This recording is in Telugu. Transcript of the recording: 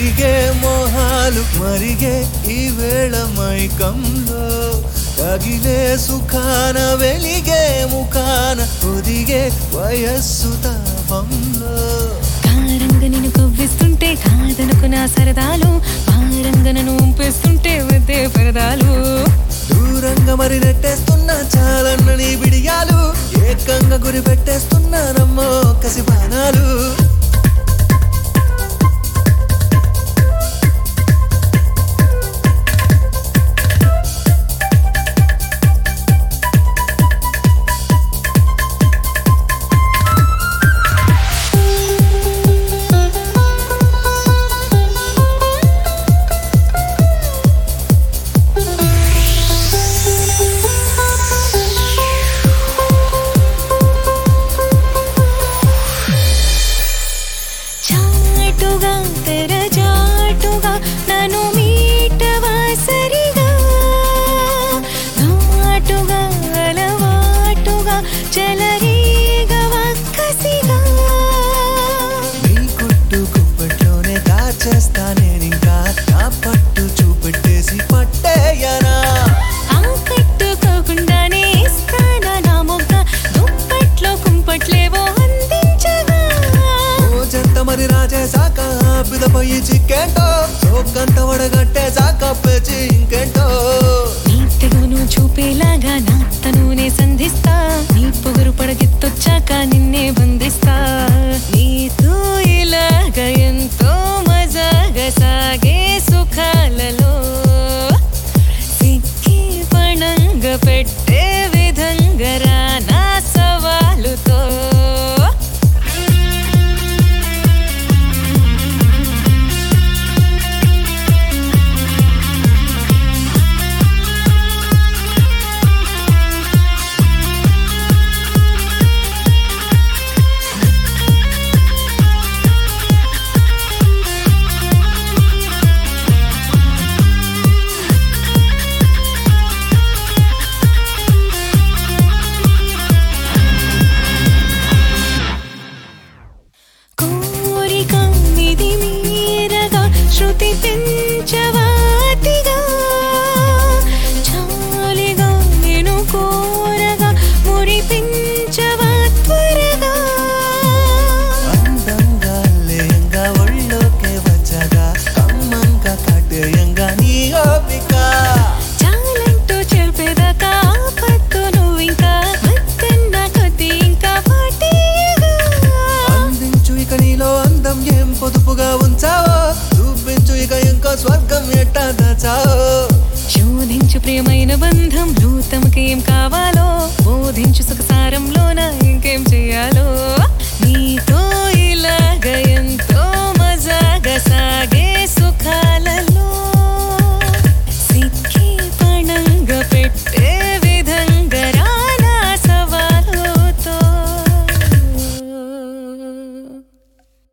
కరిగే మోహాలు మరిగే ఈ వేళ మైకంలో తగిలే సుఖాన వెలిగే ముఖాన ఒదిగే వయస్సు తాపంలో కారంగా నిన్ను కవ్విస్తుంటే కాదనుకున్న సరదాలు భారంగా నన్ను ఉంపేస్తుంటే వద్దే పరదాలు దూరంగా మరి నెట్టేస్తున్నా చాలన్న నీ బిడియాలు ఏకంగా గురి పెట్టేస్తున్నానమ్మో కసి బాణాలు చాటుగా తెర చాటుగా నన్ను మీటవా సరిగా ఘాటుగా అలవాటుగా చెలరీగవా కసిగా నీ కొట్టు గుప్పట్లోనే దాచేస్తా నేనింకా నా పట్టు చూపెట్టేసి పట్టేయనా ఆకట్టుకోకుండానే ఇస్తానా నా మొగ్గ దుప్పట్లో కుంపట్లేవో అందించగా రోజంత మరి రాజేశాక పిదపై చిక్కేంటో సోకంత వడగట్టేశాక పేచి ఇంకేంటో నీ తెగును చూపేలాగా నా తనునే సంధిస్తా నీ పొగరు పడగెత్తొచ్చాక నిన్నే బంధిస్తా నీతో ఇలాగ ఎంతో మజాగా సాగే సుఖాలలో సిక్కి పణంగ పెట్టే విధంగా రా నా సవాలుతో కోరిక మిది మీరగా శృతి పెంచవాతిగా చాలిగా నేను కోరగా మురిపించవా త్వరగా అందంగా లేయంగా ఒళ్ళోకే వచ్చగా కమ్మంగా కట్టేయంగా నీ ఓపిక చాలంటూ చెప్పేదాకా ఆపద్దు నువ్వు ఇంకా వద్దన్న కొద్ది ఇంకా పాటేయగా అందించు ఇక నీలో అందం ఏం పొదుపుగా ఉంచావో చూపించు ఇక ఇంకో స్వర్గం ఎట్టా దాచావో శోధించు ప్రియమైన బంధంలో తమకేం కావాలో బోధించు సుఖసారంలోన ఇంకేం చెయ్యాలో నీ